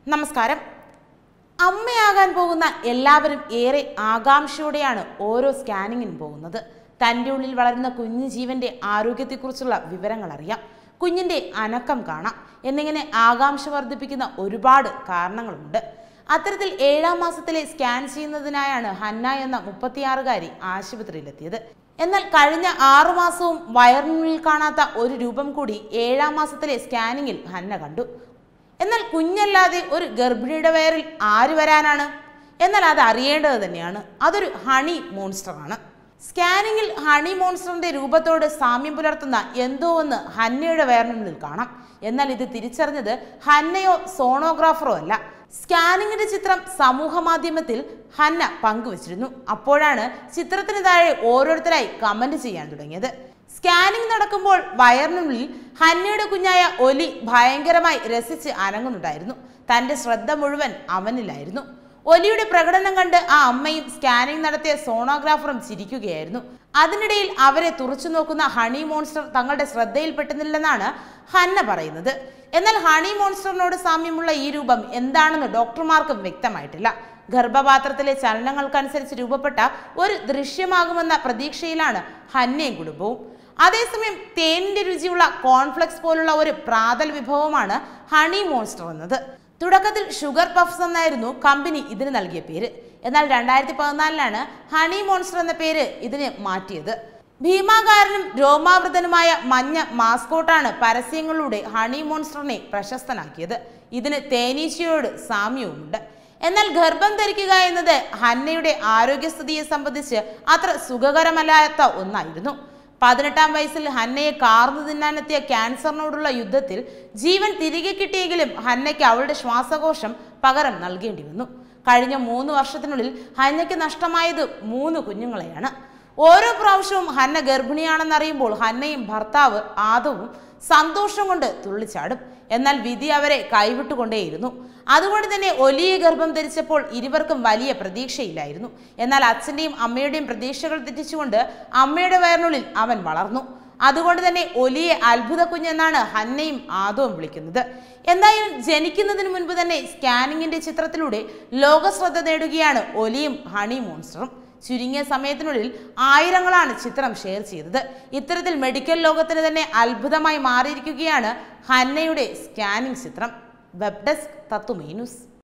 നമസ്കാരം അമ്മയാകാൻ പോകുന്ന എല്ലാവരും ഏറെ ആകാംക്ഷയോടെയാണ് ഓരോ സ്കാനിങ്ങിനും പോകുന്നത് തൻ്റെ ഉള്ളിൽ വളരുന്ന കുഞ്ഞു ജീവന്റെ ആരോഗ്യത്തെക്കുറിച്ചുള്ള വിവരങ്ങൾ അറിയാം കുഞ്ഞിന്റെ അനക്കം കാണാം എന്നിങ്ങനെ ആകാംക്ഷ വർദ്ധിപ്പിക്കുന്ന ഒരുപാട് കാരണങ്ങളുണ്ട് അത്തരത്തിൽ ഏഴാം മാസത്തിലെ സ്കാൻ ചെയ്യുന്നതിനായാണ് ഹന്ന എന്ന മുപ്പത്തിയാറുകാരി ആശുപത്രിയിലെത്തിയത് എന്നാൽ കഴിഞ്ഞ ആറു മാസവും വയറിനുള്ളിൽ കാണാത്ത ഒരു രൂപം കൂടി ഏഴാം മാസത്തിലെ സ്കാനിങ്ങിൽ ഹന്ന കണ്ടു എന്നാൽ കുഞ്ഞല്ലാതെ ഒരു ഗർഭിണിയുടെ വയറിൽ ആര് വരാനാണ് എന്നാൽ അത് അറിയേണ്ടത് തന്നെയാണ് അതൊരു ഹണി മോൺസ്റ്റർ ആണ് സ്കാനിങ്ങിൽ ഹണി മോൺസ്റ്ററിന്റെ രൂപത്തോട് സാമ്യം പുലർത്തുന്ന എന്തോ ഒന്ന് ഹന്നയുടെ വയറിനുള്ളിൽ കാണാം എന്നാൽ ഇത് തിരിച്ചറിഞ്ഞത് ഹന്നയോ സോണോഗ്രാഫറോ അല്ല സ്കാനിങ്ങിന്റെ ചിത്രം സമൂഹ മാധ്യമത്തിൽ ഹന്ന പങ്കുവച്ചിരുന്നു അപ്പോഴാണ് ചിത്രത്തിന് താഴെ ഓരോരുത്തരായി കമന്റ് ചെയ്യാൻ തുടങ്ങിയത് സ്കാനിംഗ് നടക്കുമ്പോൾ വയറിനുള്ളിൽ ഹന്നയുടെ കുഞ്ഞായ ഒലി ഭയങ്കരമായി രസിച്ച് അനങ്ങുന്നുണ്ടായിരുന്നു തന്റെ ശ്രദ്ധ മുഴുവൻ അവനിലായിരുന്നു ഒലിയുടെ പ്രകടനം കണ്ട് ആ അമ്മയും സ്കാനിംഗ് നടത്തിയ സോണോഗ്രാഫറും ചിരിക്കുകയായിരുന്നു അതിനിടയിൽ അവരെ തുറച്ചു നോക്കുന്ന ഹണി മോൺസ്റ്റർ തങ്ങളുടെ ശ്രദ്ധയിൽപ്പെട്ടുന്നില്ലെന്നാണ് ഹന്ന പറയുന്നത് എന്നാൽ ഹണി മോൺസ്റ്ററിനോട് സാമ്യമുള്ള ഈ രൂപം എന്താണെന്ന് ഡോക്ടർമാർക്കും വ്യക്തമായിട്ടില്ല ഗർഭപാത്രത്തിലെ ചലനങ്ങൾക്കനുസരിച്ച് രൂപപ്പെട്ട ഒരു ദൃശ്യമാകുമെന്ന പ്രതീക്ഷയിലാണ് ഹന്നയും കുടുംബവും അതേസമയം തേനിന്റെ രുചിയുള്ള കോൺഫ്ലെക്സ് പോലുള്ള ഒരു പ്രാതൽ വിഭവമാണ് ഹണി മോൺസ്റ്റർ എന്നത് തുടക്കത്തിൽ ഷുഗർ പഫ്സ് എന്നായിരുന്നു കമ്പനി ഇതിന് നൽകിയ പേര് എന്നാൽ രണ്ടായിരത്തി പതിനാലിലാണ് ഹണി മോൺസ്റ്റർ എന്ന പേര് ഇതിന് മാറ്റിയത് ഭീമാകാരനും രോമാവൃതനുമായ മഞ്ഞ മാസ്കോട്ടാണ് പരസ്യങ്ങളിലൂടെ ഹണി മോൺസ്റ്ററിനെ പ്രശസ്തനാക്കിയത് ഇതിന് തേനീച്ചയോട് സാമ്യവുമുണ്ട് എന്നാൽ ഗർഭം ധരിക്കുക എന്നത് ഹന്നയുടെ ആരോഗ്യസ്ഥിതിയെ സംബന്ധിച്ച് അത്ര സുഖകരമല്ലാത്ത ഒന്നായിരുന്നു പതിനെട്ടാം വയസ്സിൽ ഹന്നയെ കാർന്നു തിന്നാനെത്തിയ ക്യാൻസറിനോടുള്ള യുദ്ധത്തിൽ ജീവൻ തിരികെ കിട്ടിയെങ്കിലും ഹന്നയ്ക്ക് അവളുടെ ശ്വാസകോശം പകരം നൽകേണ്ടി വന്നു കഴിഞ്ഞ മൂന്ന് വർഷത്തിനുള്ളിൽ ഹന്നയ്ക്ക് നഷ്ടമായത് മൂന്ന് കുഞ്ഞുങ്ങളെയാണ് ഓരോ പ്രാവശ്യവും ഹന്ന ഗർഭിണിയാണെന്നറിയുമ്പോൾ ഹന്നയും ഭർത്താവ് ആദവും സന്തോഷം കൊണ്ട് തുള്ളിച്ചാടും എന്നാൽ വിധി അവരെ കൈവിട്ടുകൊണ്ടേയിരുന്നു അതുകൊണ്ട് തന്നെ ഒലിയെ ഗർഭം ധരിച്ചപ്പോൾ ഇരുവർക്കും വലിയ പ്രതീക്ഷയില്ലായിരുന്നു എന്നാൽ അച്ഛൻ്റെയും അമ്മയുടെയും പ്രതീക്ഷകൾ തെറ്റിച്ചുകൊണ്ട് അമ്മയുടെ വയറിനുള്ളിൽ അവൻ വളർന്നു അതുകൊണ്ട് തന്നെ ഒലിയെ അത്ഭുത കുഞ്ഞെന്നാണ് ഹന്നയും ആദവും വിളിക്കുന്നത് എന്തായാലും ജനിക്കുന്നതിന് മുൻപ് തന്നെ സ്കാനിങ്ങിന്റെ ചിത്രത്തിലൂടെ ലോകശ്രദ്ധ നേടുകയാണ് ഒലിയും ഹണി മോൺസ്റ്ററും ചുരുങ്ങിയ സമയത്തിനുള്ളിൽ ആയിരങ്ങളാണ് ചിത്രം ഷെയർ ചെയ്തത് ഇത്തരത്തിൽ മെഡിക്കൽ ലോകത്തിന് തന്നെ അത്ഭുതമായി മാറിയിരിക്കുകയാണ് ഹന്നയുടെ സ്കാനിംഗ് ചിത്രം വെബ് ഡെസ്ക് തത്തുമേ ന്യൂസ്